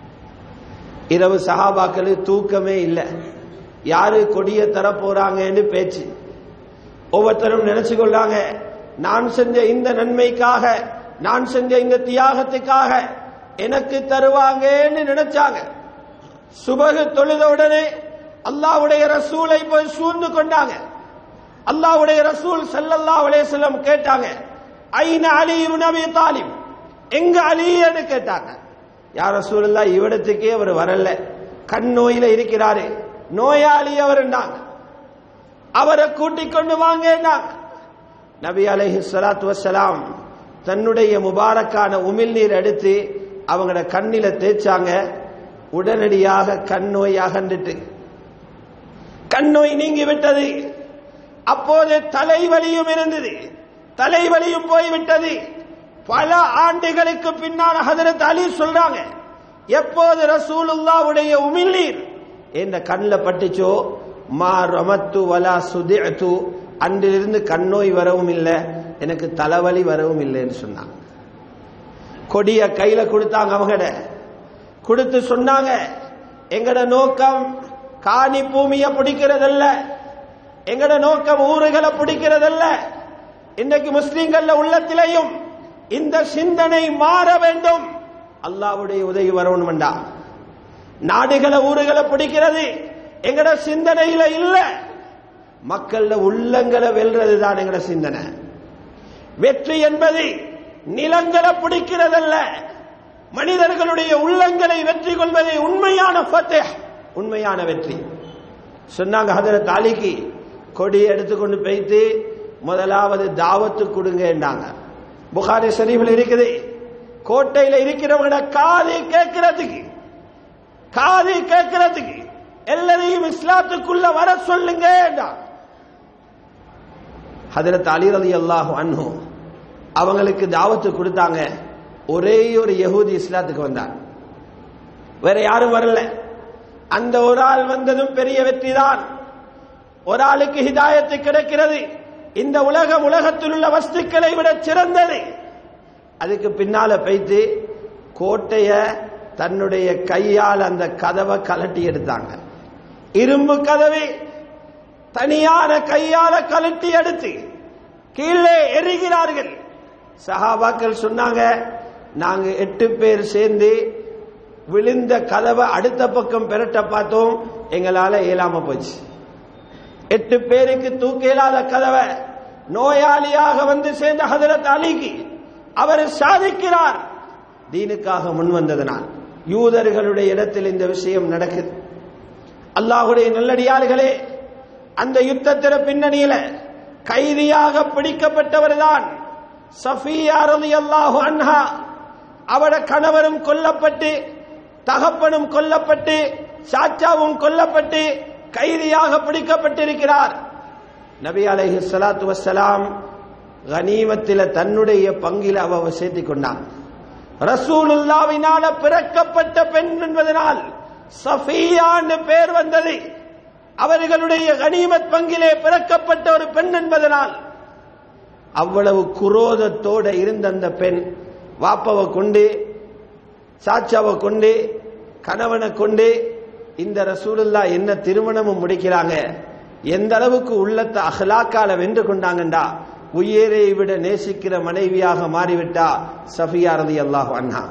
இரவு சஹாபாக்கள் தூக்கமே இல்லை யாரு கொடிய தர போறாங்கன்னு பேச்சு ஒவ்வொருத்தரும் நினைச்சு கொள்ளாங்க நான் செஞ்ச இந்த நன்மைக்காக நான் செஞ்ச இந்த தியாகத்துக்காக எனக்கு தருவாங்கன்னு நினைச்சாங்க சுபகு தொழுத உடனே அல்லாவுடைய ரசூலை போய் சூழ்ந்து கொண்டாங்க அல்லாவுடைய ரசூல் சல்லல்லா அலேசல்லம் கேட்டாங்க ஐன அலி நபி தாலிம் எங்க அலின்னு கேட்டாங்க யார் ரசூலல்லா இவ்விடத்துக்கே அவர் வரல கண் நோயில இருக்கிறாரு நோயாளி அவர் அவரை கூட்டிக் கொண்டு வாங்க நபி அலைஹி சலாத்து வசலாம் தன்னுடைய முபாரக்கான உமிழ் நீர் எடுத்து அவங்களோட கண்ணில தேய்ச்சாங்க உடனடியாக கண் நோய் அகன்றுட்டு கண் நோய் நீங்கி விட்டது அப்போது தலைவலியும் இருந்தது தலைவலியும் போய்விட்டது பல ஆண்டுகளுக்கு பின்னால் ஹதரத் அலி சொல்றாங்க எப்போது ரசூலுல்லாவுடைய உமிழ்நீர் இந்த கண்ணில் பட்டுச்சோ மா ரமத்து வலா சுதிஅத்து அன்றிலிருந்து கண்ணோய் வரவும் இல்லை எனக்கு தலைவலி வரவும் இல்லைன்னு சொன்னாங்க கொடிய கையில கொடுத்தாங்க அவங்கட கொடுத்து சொன்னாங்க எங்கட நோக்கம் காணி பூமிய பிடிக்கிறதல்ல எங்கட நோக்கம் ஊறுகளை பிடிக்கிறதல்ல இன்றைக்கு முஸ்லிம்கள் உள்ளத்திலேயும் இந்த சிந்தனை மாற வேண்டும் அல்லாவுடைய உதவி வரணும்டா நாடுகளை ஊறுகளை பிடிக்கிறது எங்கட சிந்தனையில இல்ல மக்கள உள்ளங்களை வெல்றது தான் எங்கட சிந்தனை வெற்றி என்பது நிலங்களை பிடிக்கிறதல்ல மனிதர்களுடைய உள்ளங்களை வெற்றி கொள்வதே உண்மையான ஃபத்தஹ் உண்மையான வெற்றி சொன்னாங்க ஹதரத் அலிக்கு கொடி எடுத்துக்கொண்டு போய்த்து முதலாவது தாவத்து கொடுங்கன்னாங்க புகாரி ஷரீஃபில் இருக்குது கோட்டையில இருக்கிறவங்கள காது கேட்கிறதுக்கு காது கேட்கிறதுக்கு எல்லாரையும் இஸ்லாத்துக்குள்ள வர சொல்லுங்க ஹதரத் அலி ரலி அல்லாஹு அன்ஹு அவங்களுக்கு தாவத்து கொடுத்தாங்க ஒரே ஒரு யகூதி இஸ்லாத்துக்கு வந்தார் வேற யாரும் வரல அந்த ஒரு ஆள் வந்ததும் பெரிய வெற்றி தான் ஒரு ஆளுக்கு ஹிதாயத்து கிடைக்கிறது இந்த உலகம் உலகத்தில் உள்ள வஸ்துக்களை விட சிறந்தது அதுக்கு பின்னால பைத்து கோட்டைய தன்னுடைய கையால் அந்த கதவை கலட்டி எடுத்தாங்க இரும்பு கதவை தனியான கையால கலட்டி எடுத்து கீழே எறிகிறார்கள் சஹாபாக்கள் சொன்னாங்க நாங்க எட்டு பேர் சேர்ந்து விழுந்த கதவை அடுத்த பக்கம் பெரட்ட பார்த்தோம் எங்களால இயலாம போச்சு எட்டு பேருக்கு தூக்க இயலாத கதவை நோயாளியாக வந்து சேர்ந்த ஹதரத் அலிக்கு அவர் சாதிக்கிறார் தீனுக்காக முன் வந்ததனால் யூதர்களுடைய இடத்தில் இந்த விஷயம் நடக்குது அல்லாஹுடைய நல்லடியார்களே அந்த யுத்தத்திற பின்னணியில கைதியாக பிடிக்கப்பட்டவர்தான் சஃபியா ரலியல்லாஹு அன்ஹா அவட கணவரும் கொல்லப்பட்டு தகப்பனும் கொல்லப்பட்டு சாச்சாவும் கொல்லப்பட்டு கைதியாக பிடிக்கப்பட்டிருக்கிறார் நபி அலைஹி ஸலாத்து வஸ்ஸலாம் கனிமத்தில தன்னுடைய பங்கில் அவ சேர்த்தி கொண்டான் ரசூலுல்லாவினால பிறக்கப்பட்ட பெண் என்பதனால் சஃபியான்னு பேர் வந்தது அவர்களுடைய கனிமத் பங்கிலே பிறக்கப்பட்ட ஒரு பெண் என்பதனால் அவ்வளவு குரோதத்தோட இருந்த அந்த பெண் வாப்பவை கொண்டு சாச்சாவை கொண்டு கணவனை கொண்டு இந்த ரசூலுல்லா என்ன திருமணமும் முடிக்கிறாங்க எந்த அளவுக்கு உள்ளத்தை அஹ்லாக்கால வென்று கொண்டாங்கண்டா உயிரை விட நேசிக்கிற மனைவியாக மாறிவிட்டா சஃபியா ரதி அல்லாஹு அண்ணா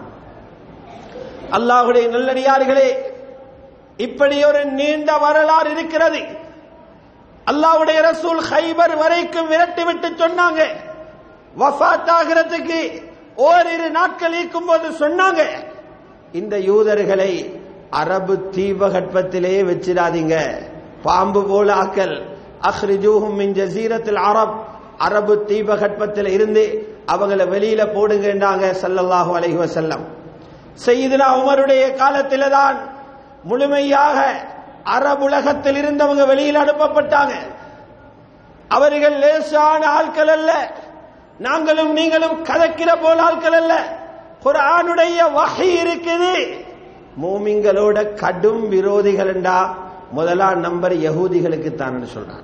அல்லாஹுடைய நல்லடியார்களே இப்படி ஒரு நீண்ட வரலாறு இருக்கிறது அல்லாஹ்வுடைய ரசூல் ஹைபர் வரைக்கும் விரட்டி விட்டு சொன்னாங்க வஃபாத் ஆகிறதுக்கு ஓரிரு நாட்கள் இருக்கும் போது சொன்னாங்க இந்த யூதர்களை அரபு தீபகற்பத்திலே வச்சிடாதீங்க பாம்பு போல ஆக்கல் அஹ்ரிஜூஹும் மின் ஜசீரத்தில் அரப் அரபு தீபகற்பத்தில் இருந்து அவங்கள வெளியில போடுங்கன்றாங்க ஸல்லல்லாஹு அலைஹி வஸல்லம் செய்தினா உமருடைய காலத்தில தான் முழுமையாக அரபுலகத்தில் இருந்தவங்க வெளியில் அனுப்பப்பட்டாங்க அவர்கள் லேசான ஆட்கள் அல்ல நாங்களும் நீங்களும் கதக்கிற போல ஆட்கள் அல்ல குர்ஆனுடைய வகை இருக்குது மூமிங்களோட கடும் விரோதிகள் என்றா முதலாம் நம்பர் யகூதிகளுக்கு தான் சொல்றான்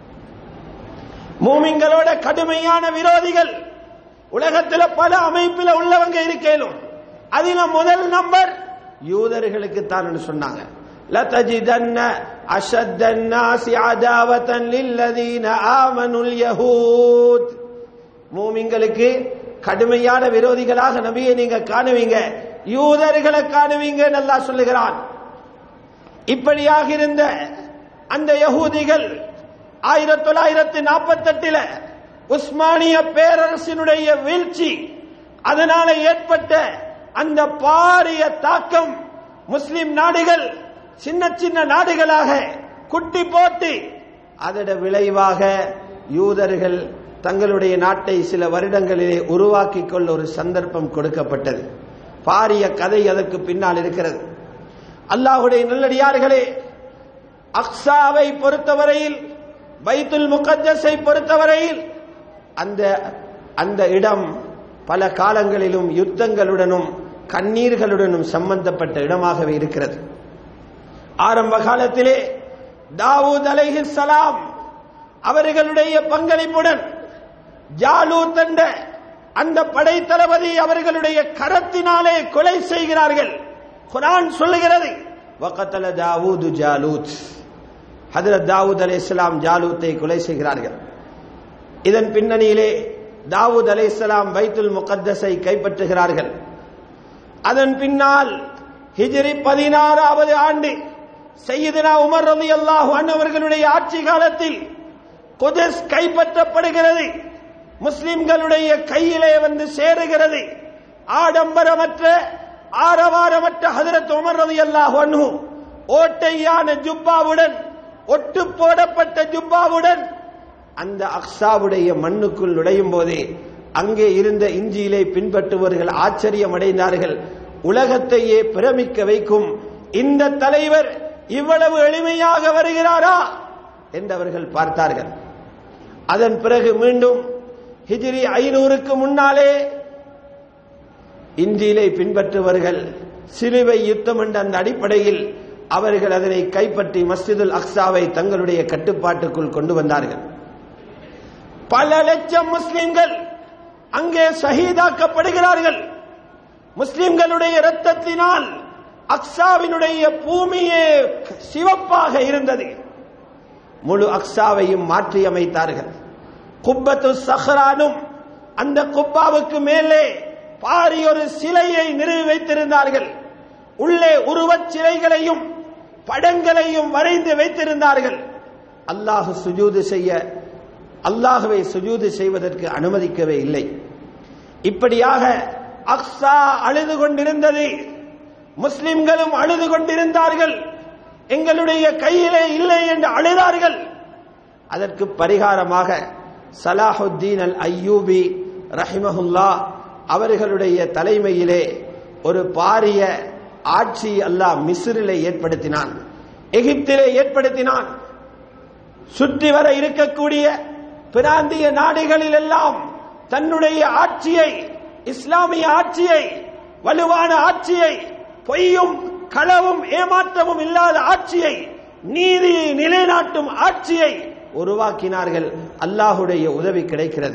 மூமிங்களோட கடுமையான விரோதிகள் உலகத்துல பல அமைப்பில் உள்ளவங்க இருக்கேனும் அதுல முதல் நம்பர் யூதர்களுக்கு தான் சொன்னாங்க لتجدن أشد الناس عداوة للذين آمنوا اليهود மூமிங்களுக்கு கடுமையான விரோதிகளாக நபியை நீங்க காணுவீங்க யூதர்களை காணுவீங்க நல்லா சொல்லுகிறான் இப்படியாக இருந்த அந்த யகூதிகள் ஆயிரத்தி தொள்ளாயிரத்தி நாற்பத்தி எட்டுல உஸ்மானிய பேரரசினுடைய வீழ்ச்சி அதனால ஏற்பட்ட அந்த பாரிய தாக்கம் முஸ்லிம் நாடுகள் சின்ன சின்ன நாடுகளாக குட்டி போட்டு அதோட விளைவாக யூதர்கள் தங்களுடைய நாட்டை சில வருடங்களிலே உருவாக்கிக் கொள்ள ஒரு சந்தர்ப்பம் கொடுக்கப்பட்டது பாரிய கதை அதற்கு பின்னால் இருக்கிறது அல்லாஹுடைய நல்லடியார்களே அக்ஸாவை பொறுத்தவரையில் பைத்துல் முகத்தஸை பொறுத்தவரையில் அந்த அந்த இடம் பல காலங்களிலும் யுத்தங்களுடனும் கண்ணீர்களுடனும் சம்பந்தப்பட்ட இடமாகவே இருக்கிறது ஆரம்ப காலத்திலே தாவூத் அலைஹி சலாம் அவர்களுடைய பங்களிப்புடன் ஜாலூத் என்ற அந்த படை தளபதி அவர்களுடைய கரத்தினாலே கொலை செய்கிறார்கள் குரான் சொல்லுகிறது வகத்தல தாவூது ஜாலூத் ஹதரத் தாவூத் அலை இஸ்லாம் ஜாலூத்தை கொலை செய்கிறார்கள் இதன் பின்னணியிலே தாவூத் அலை இஸ்லாம் பைத்துல் முகத்தஸை கைப்பற்றுகிறார்கள் அதன் பின்னால் ஹிஜ்ரி பதினாறாவது ஆண்டு சையதுனா உமர் ரலி அல்லாஹு அவர்களுடைய ஆட்சி காலத்தில் குதஸ் கைப்பற்றப்படுகிறது முஸ்லிம்களுடைய கையிலே வந்து சேருகிறது ஆடம்பரமற்ற ஆரவாரமற்ற ஹதரத் உமர் ரலி அல்லாஹு அன்ஹு ஓட்டையான ஜுப்பாவுடன் ஒட்டு போடப்பட்ட ஜுப்பாவுடன் அந்த அக்ஸாவுடைய மண்ணுக்குள் நுழையும் போதே அங்கே இருந்த இஞ்சியிலே பின்பற்றுபவர்கள் ஆச்சரியம் அடைந்தார்கள் உலகத்தையே பிரமிக்க வைக்கும் இந்த தலைவர் இவ்வளவு எளிமையாக வருகிறாரா என்று அவர்கள் பார்த்தார்கள் அதன் பிறகு மீண்டும் ஹிஜ்ரி ஐநூறுக்கு முன்னாலே இந்தியிலே பின்பற்றுவர்கள் சிலுவை யுத்தம் என்ற அந்த அடிப்படையில் அவர்கள் அதனை கைப்பற்றி மஸ்ஜிதுல் அக்ஸாவை தங்களுடைய கட்டுப்பாட்டுக்குள் கொண்டு வந்தார்கள் பல லட்சம் முஸ்லிம்கள் அங்கே ஷஹீதாக்கப்படுகிறார்கள் முஸ்லிம்களுடைய இரத்தத்தினால் அக்ஸாவினுடைய பூமியே சிவப்பாக இருந்தது முழு அக்ஸாவையும் மாற்றி அமைத்தார்கள் குப்பத்து சஹ்ரானும் அந்த குப்பாவுக்கு மேலே பாரி ஒரு சிலையை நிறுவி வைத்திருந்தார்கள் உள்ளே உருவச் சிலைகளையும் படங்களையும் வரைந்து வைத்திருந்தார்கள் அல்லாஹு சுஜூது செய்ய அல்லாஹுவை சுஜூது செய்வதற்கு அனுமதிக்கவே இல்லை இப்படியாக அக்ஸா அழுது கொண்டிருந்தது முஸ்லிம்களும் அழுது கொண்டிருந்தார்கள் எங்களுடைய கையிலே இல்லை என்று அழுதார்கள் அதற்கு பரிகாரமாக சலாஹுத்தீன் அல் ஐயூபி ரஹிமஹுல்லா அவர்களுடைய தலைமையிலே ஒரு பாரிய ஆட்சி அல்லாஹ் மிஸ்ரிலே ஏற்படுத்தினான் எகிப்திலே ஏற்படுத்தினான் சுற்றி வர இருக்கக்கூடிய பிராந்திய நாடுகளில் எல்லாம் தன்னுடைய ஆட்சியை இஸ்லாமிய ஆட்சியை வலுவான ஆட்சியை பொய்யும் களவும் ஏமாற்றமும் இல்லாத ஆட்சியை நீதியை நிலைநாட்டும் ஆட்சியை உருவாக்கினார்கள் அல்லாஹுடைய உதவி கிடைக்கிறது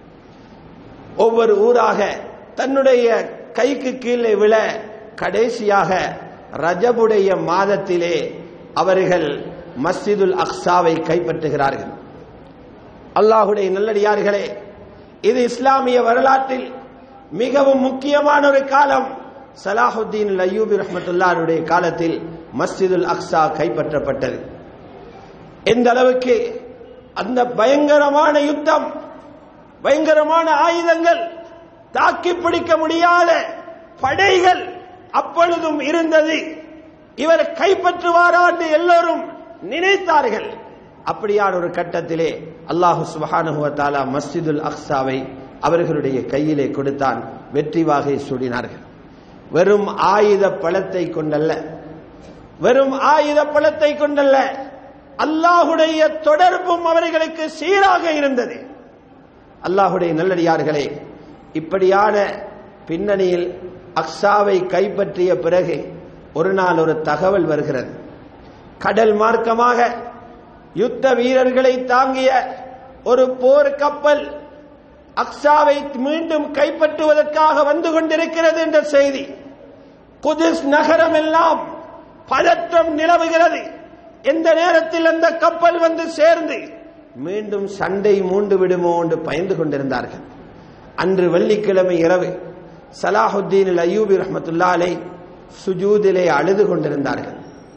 ஒவ்வொரு ஊராக தன்னுடைய கைக்கு கீழே விழ கடைசியாக ரஜபுடைய மாதத்திலே அவர்கள் மஸ்ஜிதுல் அக்ஸாவை கைப்பற்றுகிறார்கள் அல்லாஹுடைய நல்லடியார்களே இது இஸ்லாமிய வரலாற்றில் மிகவும் முக்கியமான ஒரு காலம் சலாஹுத்தீன் அய்யூபி ரஹமத்துல்லாருடைய காலத்தில் மஸ்ஜிதுல் அக்ஸா கைப்பற்றப்பட்டது எந்த அளவுக்கு அந்த பயங்கரமான யுத்தம் பயங்கரமான ஆயுதங்கள் தாக்கி பிடிக்க முடியாத படைகள் அப்பொழுதும் இருந்தது இவர் கைப்பற்றுவாரா என்று எல்லோரும் நினைத்தார்கள் அப்படியான ஒரு கட்டத்திலே அல்லாஹு சுபஹானுவத்தாலா மஸ்ஜிதுல் அக்ஸாவை அவர்களுடைய கையிலே கொடுத்தான் வெற்றி வாகை சூடினார்கள் வெறும் ஆயுத பழத்தை கொண்டல்ல வெறும் ஆயுத பழத்தை கொண்டல்ல அல்லாஹுடைய தொடர்பும் அவர்களுக்கு சீராக இருந்தது அல்லாஹுடைய நல்லடியார்களே இப்படியான பின்னணியில் அக்ஸாவை கைப்பற்றிய பிறகு ஒரு நாள் ஒரு தகவல் வருகிறது கடல் மார்க்கமாக யுத்த வீரர்களை தாங்கிய ஒரு போர் கப்பல் அக்ஸாவை மீண்டும் கைப்பற்றுவதற்காக வந்து கொண்டிருக்கிறது என்ற செய்தி குதிஸ் நகரம் எல்லாம் பதற்றம் நிலவுகிறது எந்த நேரத்தில் அந்த கப்பல் வந்து சேர்ந்து மீண்டும் சண்டை மூண்டு விடுமோ என்று பயந்து கொண்டிருந்தார்கள் அன்று வெள்ளிக்கிழமை இரவு சலாஹுத்தீன் அய்யூபி ரஹமத்துல்லாலை சுஜூதிலே அழுது கொண்டிருந்தார்கள்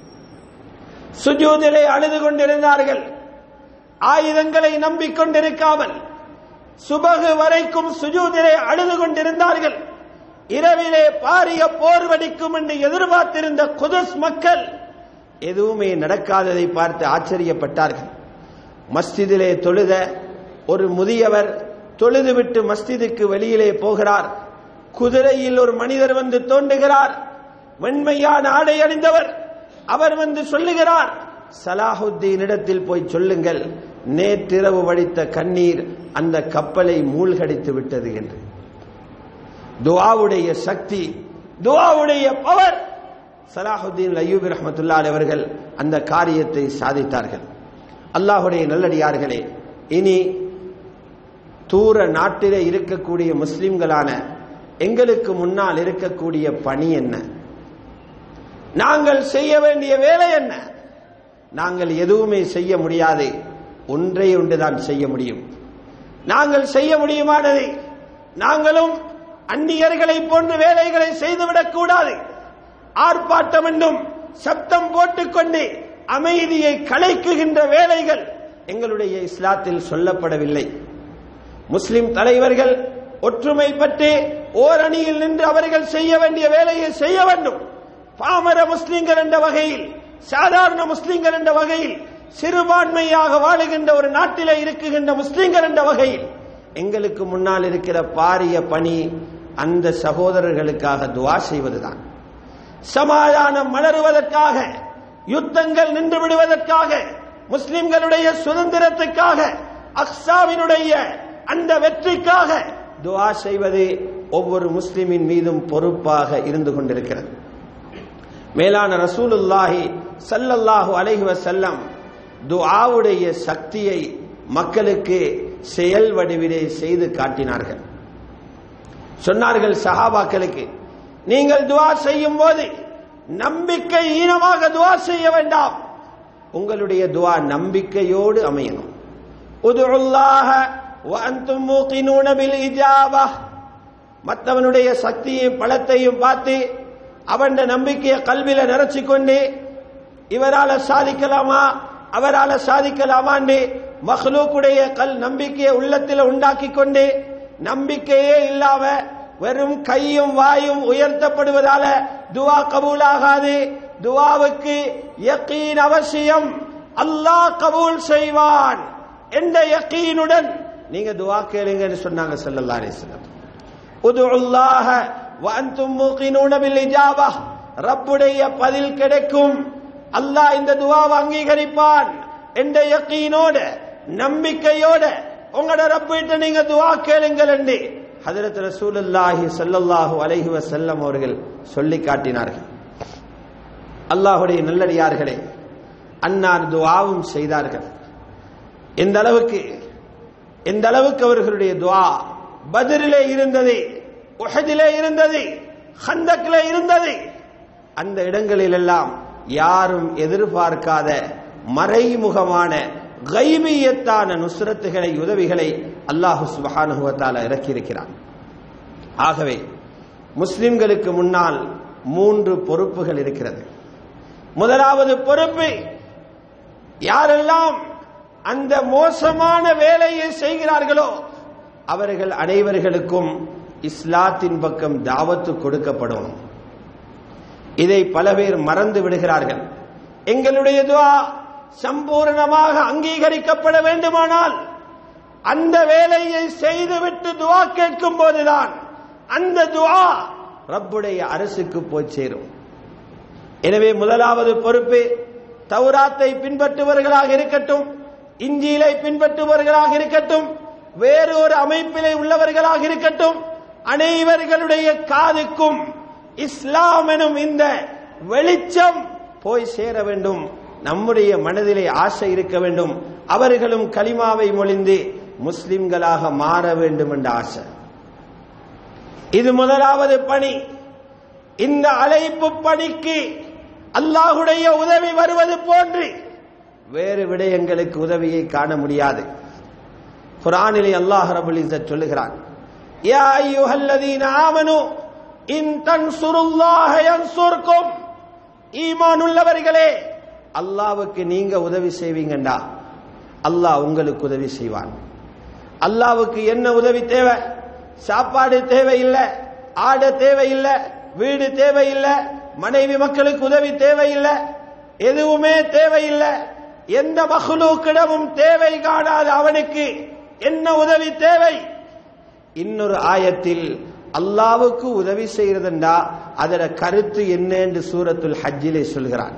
சுஜூதிலே அழுது கொண்டிருந்தார்கள் ஆயுதங்களை நம்பிக்கொண்டிருக்காமல் சுபகு வரைக்கும் சுஜூதிலே அழுது கொண்டிருந்தார்கள் இரவிலே பாரிய போர் வெடிக்கும் என்று எதிர்பார்த்திருந்த குதஸ் மக்கள் எதுவுமே நடக்காததை பார்த்து ஆச்சரியப்பட்டார்கள் மஸ்ஜிதிலே தொழுத ஒரு முதியவர் தொழுதுவிட்டு மஸ்ஜிதுக்கு வெளியிலே போகிறார் குதிரையில் ஒரு மனிதர் வந்து தோன்றுகிறார் வெண்மையான ஆடை அணிந்தவர் அவர் வந்து சொல்லுகிறார் சலாஹுத்தீன் இடத்தில் போய் சொல்லுங்கள் நேற்றிரவு வடித்த கண்ணீர் அந்த கப்பலை மூழ்கடித்து விட்டது என்று துவாவுடைய சக்தி துவாவுடைய பவர் சலாஹுத்தீன் அய்யூபி ரஹமத்துல்லா அவர்கள் அந்த காரியத்தை சாதித்தார்கள் அல்லாஹுடைய நல்லடியார்களே இனி தூர நாட்டிலே இருக்கக்கூடிய முஸ்லிம்களான எங்களுக்கு முன்னால் இருக்கக்கூடிய பணி என்ன நாங்கள் செய்ய வேண்டிய வேலை என்ன நாங்கள் எதுவுமே செய்ய முடியாது ஒன்றை ஒன்றுதான் செய்ய முடியும் நாங்கள் செய்ய முடியுமானதை நாங்களும் அந்நியர்களை போன்று வேலைகளை செய்துவிடக் கூடாது ஆர்ப்பாட்டம் என்றும் சப்தம் போட்டுக்கொண்டு அமைதியை கலைக்குகின்ற வேலைகள் எங்களுடைய இஸ்லாத்தில் சொல்லப்படவில்லை முஸ்லிம் தலைவர்கள் ஒற்றுமை பற்றி ஓரணியில் நின்று அவர்கள் செய்ய வேண்டிய வேலையை செய்ய வேண்டும் பாமர முஸ்லிம்கள் என்ற வகையில் சாதாரண முஸ்லிம்கள் என்ற வகையில் சிறுபான்மையாக வாழுகின்ற ஒரு நாட்டிலே இருக்குகின்ற முஸ்லிம்கள் என்ற வகையில் எங்களுக்கு முன்னால் இருக்கிற பாரிய பணி அந்த சகோதரர்களுக்காக துவா செய்வதுதான் சமாதானம் மலருவதற்காக யுத்தங்கள் நின்று விடுவதற்காக முஸ்லிம்களுடைய சுதந்திரத்துக்காக அக்ஸாவினுடைய அந்த வெற்றிக்காக துவா செய்வது ஒவ்வொரு முஸ்லிமின் மீதும் பொறுப்பாக இருந்து கொண்டிருக்கிறது மேலான ரசூலுல்லாஹி சல்லல்லாஹு அலைஹி வஸல்லம் துஆவுடைய சக்தியை மக்களுக்கு செயல் வடிவிலே செய்து காட்டினார்கள் சொன்னார்கள் சஹாபாக்களுக்கு நீங்கள் துஆ செய்யும் போது நம்பிக்கை ஈனமாக துவா செய்ய வேண்டாம் உங்களுடைய துவா நம்பிக்கையோடு அமையணும் உதுல்லாஹ வஅன்தும் மூகினூன பில் இஜாபா மற்றவனுடைய சக்தியையும் பலத்தையும் பார்த்து அவன் நம்பிக்கையை கல்வியில நிறைச்சு கொண்டு இவரால சாதிக்கலாமா அவரால சாதிக்கலாமான்னு மஹ்லூக்குடைய கல் நம்பிக்கையை உள்ளத்தில் உண்டாக்கி கொண்டு நம்பிக்கையே இல்லாம வெறும் கையும் வாயும் உயர்த்தப்படுவதால துவா கபூலாகாது துவாவுக்கு யக்கீன் அவசியம் அல்லாஹ் கபூல் செய்வான் என்ற யக்கீனுடன் நீங்க துவா கேளுங்கன்னு சொன்னாங்க ஸல்லல்லாஹு அலைஹி வஸல்லம் உதுல்லாஹ வஅன்தும் மூகினூன பில் இஜாபா ரப்புடைய பதில் கிடைக்கும் அல்லாஹ் இந்த துவாவை அங்கீகரிப்பான் என்ற யக்கீனோட நம்பிக்கையோட உங்களோட ரப்பிட்ட நீங்க துவா கேளுங்கள் என்று ஹதரத் ரசூலுல்லாஹி ஸல்லல்லாஹு அலைஹி வஸல்லம் அவர்கள் சொல்லி காட்டினார்கள் அல்லாஹ்வுடைய நல்லடியார்களே அன்னார் துஆவும் செய்தார்கள் எந்த அளவுக்கு எந்த அளவுக்கு அவர்களுடைய துஆ பத்ரிலே இருந்தது உஹதிலே இருந்தது ஹந்தக்கிலே இருந்தது அந்த இடங்களில் எல்லாம் யாரும் எதிர்பார்க்காத மறைமுகமான கைபியத்தான நுஸ்ரத்துகளை உதவிகளை அல்லாஹு சுபஹானஹு வ தஆலா இறக்கி இருக்கிறான் ஆகவே முஸ்லிம்களுக்கு முன்னால் மூன்று பொறுப்புகள் இருக்கிறது முதலாவது பொறுப்பு யாரெல்லாம் அந்த மோசமான வேலையை செய்கிறார்களோ அவர்கள் அனைவர்களுக்கும் இஸ்லாத்தின் பக்கம் தாவத்து கொடுக்கப்படும் இதை பல பேர் மறந்து விடுகிறார்கள் எங்களுடைய துவா சம்பூர்ணமாக அங்கீகரிக்கப்பட வேண்டுமானால் அந்த வேலையை செய்துவிட்டு துவா கேட்கும் போதுதான் அந்த துவா ரப்புடைய அரசுக்கு போய் சேரும் எனவே முதலாவது பொறுப்பு தௌராத்தை பின்பற்றுபவர்களாக இருக்கட்டும் இஞ்சியிலை பின்பற்றுபவர்களாக இருக்கட்டும் வேறு ஒரு அமைப்பிலே உள்ளவர்களாக இருக்கட்டும் அனைவர்களுடைய காதுக்கும் இஸ்லாம் எனும் இந்த வெளிச்சம் போய் சேர வேண்டும் நம்முடைய மனதிலே ஆசை இருக்க வேண்டும் அவர்களும் கலிமாவை மொழிந்து முஸ்லிம்களாக மாற வேண்டும் என்ற ஆசை இது முதலாவது பணி இந்த அழைப்பு பணிக்கு அல்லாஹுடைய உதவி வருவது போன்று வேறு விடயங்களுக்கு உதவியை காண முடியாது குரானிலே அல்லாஹ் ரபுல் இஸ்ஸத் சொல்லுகிறான் யா அய்யுஹல்லதீன ஆமனு இன் தன்சுருல்லாஹ யன்சுர்கும் ஈமான் உள்ளவர்களே அல்லாஹ்வுக்கு நீங்க உதவி செய்வீங்கண்டா அல்லாஹ் உங்களுக்கு உதவி செய்வான் அல்லாஹ்வுக்கு என்ன உதவி தேவை சாப்பாடு தேவையில்லை ஆட தேவையில்லை வீடு தேவையில்லை மனைவி மக்களுக்கு உதவி தேவையில்லை எதுவுமே தேவையில்லை எந்த மகளுக்கிடமும் தேவை காணாத அவனுக்கு என்ன உதவி தேவை இன்னொரு ஆயத்தில் அல்லாவுக்கு உதவி செய்யறதுண்டா அதோட கருத்து என்ன என்று சூரத்துல் ஹஜ்ஜிலே சொல்கிறான்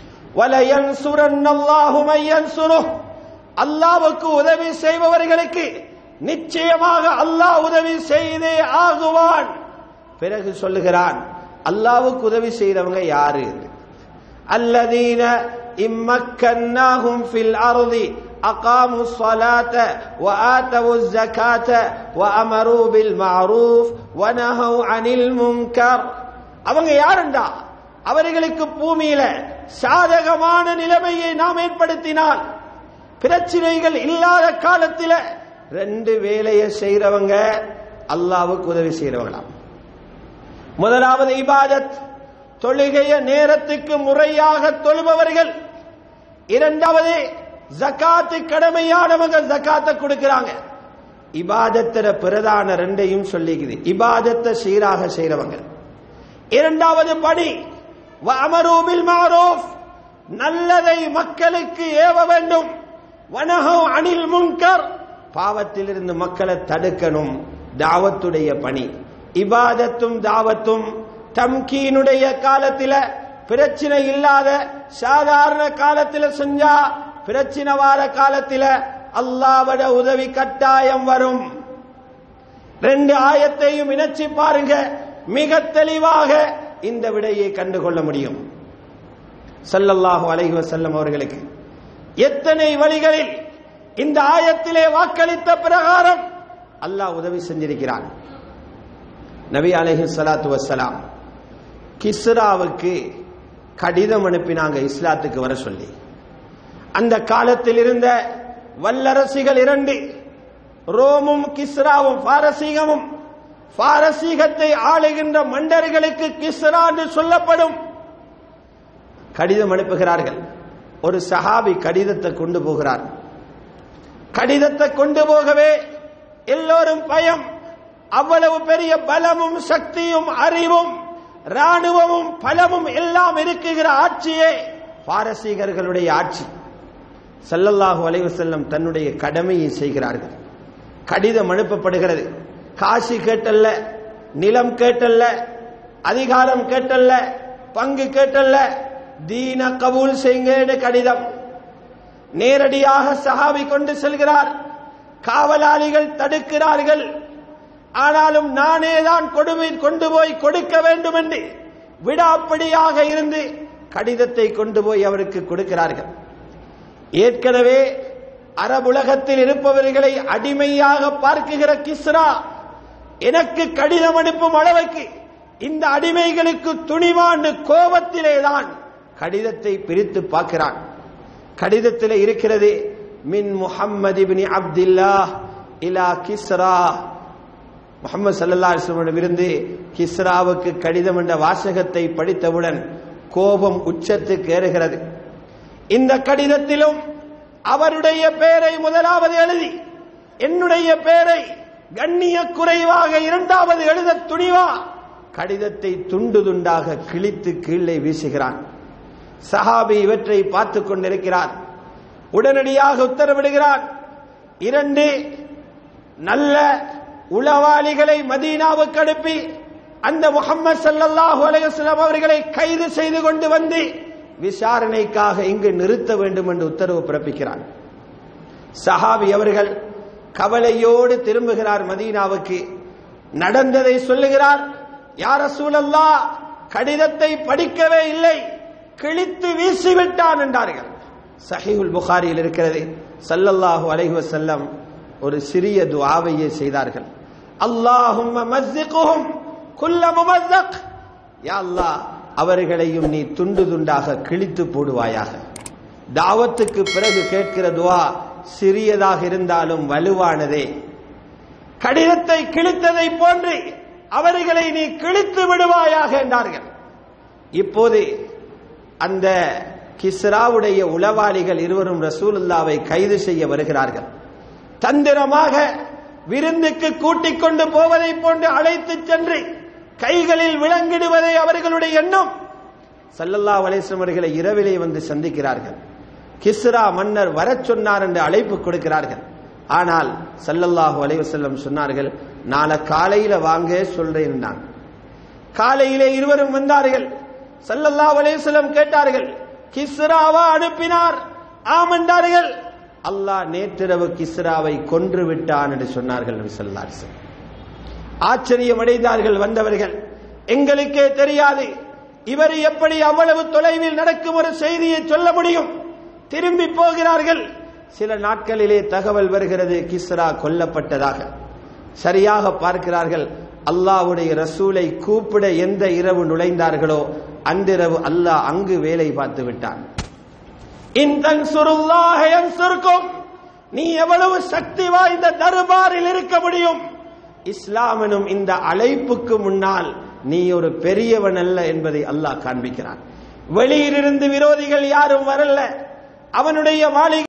அல்லாவுக்கு உதவி செய்பவர்களுக்கு நிச்சயமாக அல்லாஹ் உதவி செய்தே ஆகுவான் பிறகு சொல்லுகிறான் அல்லாவுக்கு உதவி செய்யறவங்க யாரு அல்லதீன இம்மக்கன்னாஹும் ஃபில் அர்தி أقاموا الصلاة وآتوا الزكاة وأمروا بالمعروف ونهوا عن المنكر அவங்க யாருண்டா அவர்களுக்கு பூமியில சாதகமான நிலைமையை நாம் ஏற்படுத்தினால் பிரச்சனைகள் இல்லாத காலத்தில் ரெண்டு வேலையை செய்யறவங்க அல்லாவுக்கு உதவி செய்யறவங்களாம் முதலாவது இபாதத் தொழுகைய நேரத்துக்கு முறையாக தொழுபவர்கள் இரண்டாவது ஜக்காத்து கடமையானவங்க ஜக்காத்தை கொடுக்கிறாங்க இபாதத்திர பிரதான ரெண்டையும் சொல்லிக்குது இபாதத்தை சீராக செய்யறவங்க இரண்டாவது படி அமரூபில் மாரூஃப் நல்லதை மக்களுக்கு ஏவ வேண்டும் வனகோ அனில் முன்கர் பாவத்திலிருந்து மக்களை தடுக்கணும் தாவத்துடைய பணி இபாதத்தும் தாவத்தும் தம்கீனுடைய காலத்தில பிரச்சனை இல்லாத சாதாரண காலத்தில் செஞ்சா பிரச்சனை வார காலத்தில் அல்லாவோட உதவி கட்டாயம் வரும் ரெண்டு ஆயத்தையும் இணைச்சி பாருங்க மிக தெளிவாக இந்த விடையை கண்டுகொள்ள முடியும் சல்லல்லாஹு அலைஹி வஸல்லம் அவர்களுக்கு எத்தனை வழிகளில் இந்த ஆயத்திலே வாக்களித்த பிரகாரம் அல்லாஹ் உதவி செஞ்சிருக்கிறான் நபி அலைஹி ஸலாத்து வஸ்ஸலாம் கிஸ்ராவுக்கு கடிதம் அனுப்பினாங்க இஸ்லாத்துக்கு வர சொல்லி அந்த காலத்தில் இருந்த வல்லரசிகள் இரண்டு ரோமும் கிஸ்ராவும் பாரசீகமும் பாரசீகத்தை ஆளுகின்ற மண்டர்களுக்கு கிஸ்ரா என்று சொல்லப்படும் கடிதம் அனுப்புகிறார்கள் ஒரு சஹாபி கடிதத்தை கொண்டு போகிறார் கடிதத்தை கொண்டு போகவே எல்லோரும் பயம் அவ்வளவு பெரிய பலமும் சக்தியும் அறிவும் ராணுவமும் பலமும் எல்லாம் இருக்குகிற ஆட்சியே பாரசீகர்களுடைய ஆட்சி சல்லல்லாஹு அலைஹி செல்லம் தன்னுடைய கடமையை செய்கிறார்கள் கடிதம் அனுப்பப்படுகிறது காசி கேட்டல்ல நிலம் கேட்டல்ல அதிகாரம் கேட்டல்ல பங்கு கேட்டல்ல தீன கபூல் செய்யுங்க கடிதம் நேரடியாக சஹாபி கொண்டு செல்கிறார் காவலாளிகள் தடுக்கிறார்கள் ஆனாலும் நானே தான் கொடுமை கொண்டு போய் கொடுக்க வேண்டும் என்று விடாப்படியாக இருந்து கடிதத்தை கொண்டு போய் அவருக்கு கொடுக்கிறார்கள் ஏற்கனவே அரபுலகத்தில் இருப்பவர்களை அடிமையாக பார்க்குகிற கிஸ்ரா எனக்கு கடிதம் அனுப்பும் அளவுக்கு இந்த அடிமைகளுக்கு துணிவாண்டு கோபத்திலேதான் கடிதத்தை பிரித்து பார்க்கிறான் கடிதத்தில் இருக்கிறது மின் முஹம்மது இப்னி அப்துல்லா இலா கிஸ்ரா முகமது சல்லா இருந்து கிஸ்ராவுக்கு கடிதம் என்ற வாசகத்தை படித்தவுடன் கோபம் உச்சத்துக்கு ஏறுகிறது இந்த கடிதத்திலும் அவருடைய பெயரை முதலாவது எழுதி என்னுடைய பெயரை கண்ணிய குறைவாக இரண்டாவது எழுத துணிவா கடிதத்தை துண்டு துண்டாக கிழித்து கீழே வீசுகிறான் சஹாபி இவற்றை பார்த்து கொண்டிருக்கிறார் உடனடியாக உத்தரவிடுகிறார் இரண்டு நல்ல உளவாளிகளை மதீனாவுக்கு அனுப்பி அந்த முகமது சல்லல்லாஹு அலைஹிஸ்ஸலாம் அவர்களை கைது செய்து கொண்டு வந்து விசாரணைக்காக இங்கு நிறுத்த வேண்டும் என்று உத்தரவு பிறப்பிக்கிறார் சஹாபி அவர்கள் கவலையோடு திரும்புகிறார் மதீனாவுக்கு நடந்ததை சொல்லுகிறார் யார சூழல்லா கடிதத்தை படிக்கவே இல்லை கிழித்து வீசிவிட்டான் என்றார்கள் சஹீஹுல் புகாரியில் இருக்கிறது சல்லல்லாஹு அலைஹி வஸல்லம் ஒரு சிறிய துஆவையே செய்தார்கள் அல்லாஹும்ம மஸ்ஸிகுஹும் குல்ல முமஸ்ஸக் யா அல்லாஹ் அவர்களையும் நீ துண்டு துண்டாக கிழித்து போடுவாயாக தாவத்துக்கு பிறகு கேட்கிற துவா சிறியதாக இருந்தாலும் வலுவானதே கடிதத்தை கிழித்ததை போன்று அவர்களை நீ கிழித்து விடுவாயாக என்றார்கள் இப்போது அந்த கிஸ்ராவுடைய உளவாளிகள் இருவரும் ரசூலுல்லாவை கைது செய்ய வருகிறார்கள் தந்திரமாக விருந்துக்கு கூட்டிக் கொண்டு போவதை போன்று அழைத்து சென்று கைகளில் விலங்கிடுவதை அவர்களுடைய எண்ணம் சல்லல்லா அலிஸ்லம் அவர்களை இரவிலே வந்து சந்திக்கிறார்கள் கிஸ்ரா மன்னர் வரச் சொன்னார் என்று அழைப்பு கொடுக்கிறார்கள் ஆனால் சல்லல்லாஹு அலைவசல்லம் சொன்னார்கள் நாளை காலையில வாங்க சொல்றேன் நான் காலையிலே இருவரும் வந்தார்கள் சல்லல்லாஹு அலைவசல்லம் கேட்டார்கள் கிஸ்ராவா அனுப்பினார் ஆம் என்றார்கள் அல்லாஹ் நேற்றிரவு கிஸ்ராவை கொன்று விட்டான் என்று சொன்னார்கள் நபி ஸல்லல்லாஹு அலைஹி வஸல்லம் ஆச்சரியம் அடைந்தார்கள் வந்தவர்கள் எங்களுக்கே தெரியாது இவர் எப்படி அவ்வளவு தொலைவில் நடக்கும் ஒரு செய்தியை சொல்ல முடியும் திரும்பி போகிறார்கள் சில நாட்களிலே தகவல் வருகிறது கிஸ்ரா கொல்லப்பட்டதாக சரியாக பார்க்கிறார்கள் அல்லாஹ்வுடைய ரசூலை கூப்பிட எந்த இரவு நுழைந்தார்களோ அன்றிரவு அல்லாஹ் அங்கு வேலை பார்த்து விட்டான் இந்தன் சுருல்லாக யன்சுர்கும். நீ எவ்வளவு சக்தி வாய்ந்த தர்பாரில் இருக்க முடியும் இஸ்லாம் எனும் இந்த அழைப்புக்கு முன்னால் நீ ஒரு பெரியவன் அல்ல என்பதை அல்லாஹ் காண்பிக்கிறான் வெளியிலிருந்து விரோதிகள் யாரும் வரல அவனுடைய மாளிகை